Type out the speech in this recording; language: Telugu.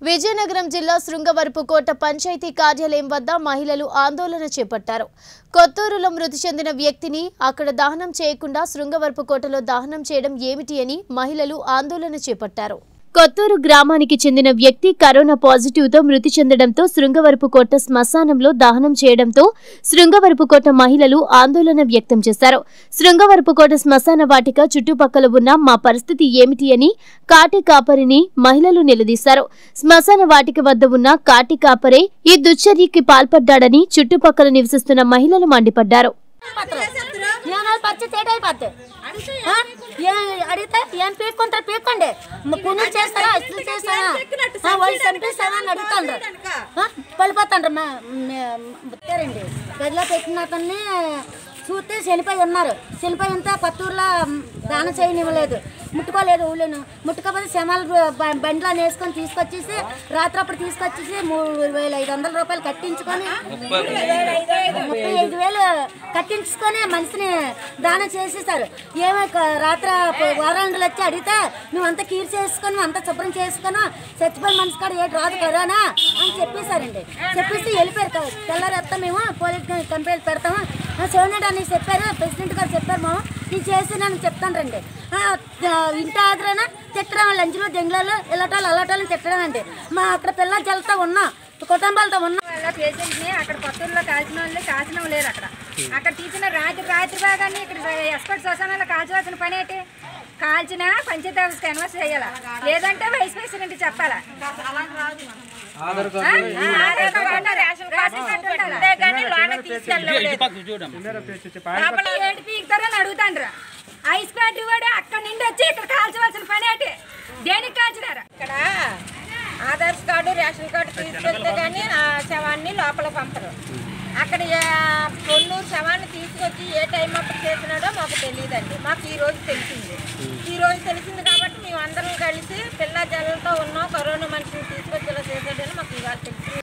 విజయనగరం జిల్లా శృంగవరపుకోట పంచాయతీ కార్యాలయం వద్ద మహిళలు ఆందోళన చేపట్టారు కొత్తూరులో మృతి చెందిన వ్యక్తిని అక్కడ దహనం చేయకుండా శృంగవరపుకోటలో దహనం చేయడం ఏమిటి అని మహిళలు ఆందోళన చేపట్టారు కొత్తూరు గ్రామానికి చెందిన వ్యక్తి కరోనా పాజిటివ్తో మృతి చెందడంతో శృంగవరపుకోట శ్మశానంలో దహనం చేయడంతో శృంగవరపుకోట మహిళలు ఆందోళన వ్యక్తం చేశారు శృంగవరపుకోట శ్మశాన వాటిక చుట్టుపక్కల ఉన్న మా పరిస్థితి ఏమిటి అని కాటి కాపరిని మహిళలు నిలదీశారు శ్మశాన వాటిక వద్ద ఉన్న కాటి కాపరే ఈ దుశ్చర్యకి పాల్పడ్డాడని చుట్టుపక్కల నివసిస్తున్న మహిళలు మండిపడ్డారు ఏమైనా పరిస్థితి ఏటైపోద్ది ఆ? ఏ అడిగితే ఏం పీక్కుంటారు పీక్కండి పుణ్యం చేస్తారా అసలు చేస్తారా ఆ, వాళ్ళు చంపేస్తారా అని అడుగుతాండ్రు ఆ? వెళ్ళిపోతాండ్రు పేరండి గదిలో పెట్టిన అతన్ని చూస్తే చనిపోయి ఉన్నారు చనిపోయి ఉంటే కొత్తూరులో దానం చేయనివ్వలేదు ముట్టుకోలేదు ఊళ్ళోను ముట్టుకోకపోతే శమాలు బ- బండిలో వేసుకొని తీసుకొచ్చేసి రాత్రప్పుడు తీసుకొచ్చేసి మూడు వేల ఐదు వందల రూపాయలు కట్టించుకొని ముప్పై ఐదు వేలు కట్టించుకొని మనిషిని దానం చేసేసారు ఏమో రాత్రి వారాంగులు వచ్చి అడిగితే నువ్వు అంతా కీర్ చేసుకొని అంతా శుభ్రం చేసుకొని చచ్చిపోయిన మనిషి కాడ ఏడు రాదు కరోనా అని చెప్పేశారండి చెప్పేసి వెళ్ళిపోయారు క- తెల్లారేస్తా మేము పోలీస్ కంప్లైంట్ పెడతాము సోనియా అని చెప్పారు ప్రెసిడెంట్ గారు చెప్పారు మా నేను చేసినాను చెప్తాను రండి ఇంటి ఆదరణ తిట్టడం లంచ్లో దెంగులలో ఇలాటాలు అలాటాలు తిట్టడం అండి మా అక్కడ పిల్ల జలతో ఉన్నా కుటుంబాలతో ఉన్నా వాళ్ళ పేషెంట్ ని అక్కడ కొత్తూరులో కాల్చిన వాళ్ళు కాల్చిన వాళ్ళు లేరు అక్కడ అక్కడ తీసిన రాత్రి రాత్రి భాగాన్ని ఇక్కడ ఎక్స్పర్ట్ శ్మశానాల్లో కాల్చవలసిన పని ఏంటి కాల్చిన పంచాయతీ ఆఫీస్కి ఎన్వర్స్ చేయాలా లేదంటే వైస్ ప్రెసిడెంట్ చెప్పాలా ఆ? ఆ, ఆధార్ కార్డు ఉండాలి, రేషన్ కార్డు ఉండాలి. అంతేగాని లోన తీసుకెళ్ళలేదు. లోపల ఏడు పీకుతారని అడుగుతాండ్రు ఐస్ ఫ్యాక్టరీ వాడు అక్కడ నుండి వచ్చి ఇక్కడ కాల్చవలసిన పని ఏంటి దేనికి కాల్చినారు ఇక్కడ ఆధార్ కార్డు రేషన్ కార్డు తీసుకెళ్తే కానీ ఆ శవాన్ని లోపల పంపరు అక్కడ ఏ- కొన్నూరు శవాన్ని తీసుకొచ్చి ఏ టైం అప్పుడు చేసినాడో మాకు తెలియదండి మాకు ఈ రోజు తెలిసింది ఈ రోజు తెలిసింది కాబట్టి మేము అందరం కలిసి పిల్ల జల్లతో ఉన్నాం కరోనా మనిషిని